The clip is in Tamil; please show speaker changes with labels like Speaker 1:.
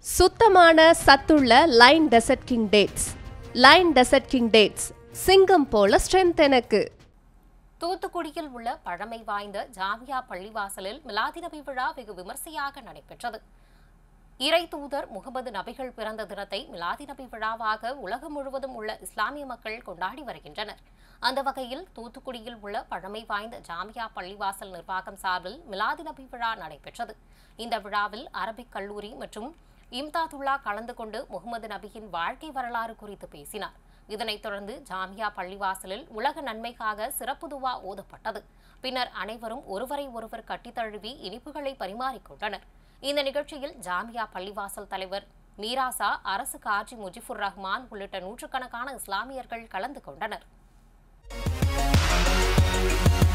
Speaker 1: சுத்தமான சத்துள்ள lion desert king dates lion desert king dates சிங்கம் போல ஸ்ட்ரென்த் எனக்கு
Speaker 2: தூத்துக்குடியில் உள்ள பழமை வாய்ந்த ஜாமியா பள்ளிவாசலில் மிலாதி நபி விழா வெகு விமர்சையாக நடைபெற்றது இறை தூதர் முகமது நபிகள் பிறந்த தினத்தை மிலாதி நபி விழாவாக உலகம் முழுவதும் உள்ள இஸ்லாமிய மக்கள் கொண்டாடி வருகின்றனர் அந்த வகையில் தூத்துக்குடியில் உள்ள பழமை வாய்ந்த ஜாமியா பள்ளிவாசல் நிர்வாகம் சார்பில் மிலாதி நபி விழா நடைபெற்றது இந்த விழாவில் அரபிக் கல்லூரி மற்றும் இம்தாதுல்லா கலந்து கொண்டு முகமது நபியின் வாழ்க்கை வரலாறு குறித்து பேசினார் இதனைத் தொடர்ந்து ஜாமியா பள்ளிவாசலில் உலக நன்மைக்காக சிறப்பு துவா ஓதப்பட்டது பின்னர் அனைவரும் ஒருவரை ஒருவர் கட்டித் தழுவி இனிப்புகளை பரிமாறிக்கொண்டனர் இந்த நிகழ்ச்சியில் ஜாமியா பள்ளிவாசல் தலைவர் மீராசா அரசு காஜி முஜிபுர் ரஹ்மான் உள்ளிட்ட நூற்றுக்கணக்கான இஸ்லாமியர்கள் கலந்து கொண்டனர்